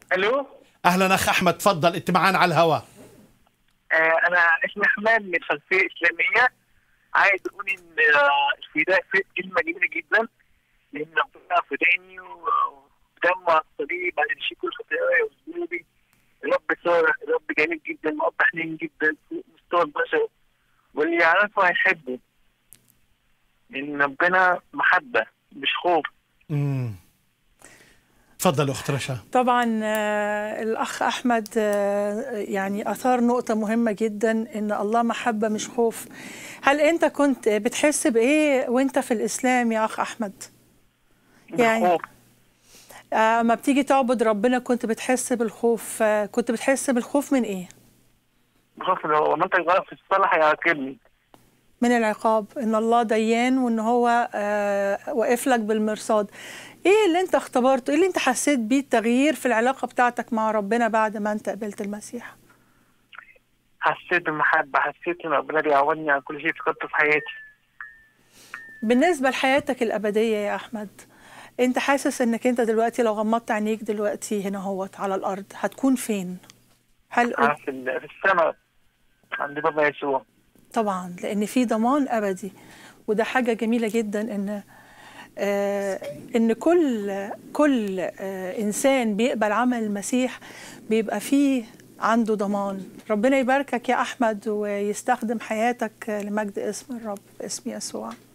الو اهلا اخ احمد تفضل انت معنا على الهواء آه انا اسمي حماد من خلفيه اسلاميه عايز اقول ان آه، الفداء في كلمه جميله جدا لان ربنا فداني و- ودم على الصليب بعد يشيل كل خطاياي وذنوبي رب صالح رب جميل جدا رب حنين جدا فوق مستوى البشر واللي يعرفه هيحبه لان ربنا محبه مش خوف امم تفضل اخت رشا طبعا آه، الأخ أحمد آه، يعني أثار نقطة مهمة جدا إن الله محبة مش خوف هل أنت كنت بتحس بإيه وأنت في الإسلام يا أخ أحمد؟ يعني خوف آه، أما بتيجي تعبد ربنا كنت بتحس بالخوف آه، كنت بتحس بالخوف من إيه؟ خوف لو عملت غلط في الصلاة هيعاقبني من العقاب إن الله ديان وإن هو آه، واقف لك بالمرصاد إيه اللي أنت اختبرته؟ إيه اللي أنت حسيت بيه التغيير في العلاقة بتاعتك مع ربنا بعد ما أنت قبلت المسيح؟ حسيت بمحبة حسيت إن ربنا بيعوضني عن كل شيء فقدته في حياتي بالنسبة لحياتك الأبدية يا أحمد أنت حاسس إنك أنت دلوقتي لو غمضت عينيك دلوقتي هنا هوت على الأرض هتكون فين؟ هل أنا في ال- في السماء عند بابا يسوع طبعا لأن في ضمان أبدي وده حاجة جميلة جدا إن آه إن كل كل آه إنسان بيقبل عمل المسيح بيبقى فيه عنده ضمان ربنا يباركك يا أحمد ويستخدم حياتك لمجد اسم الرب باسم يسوع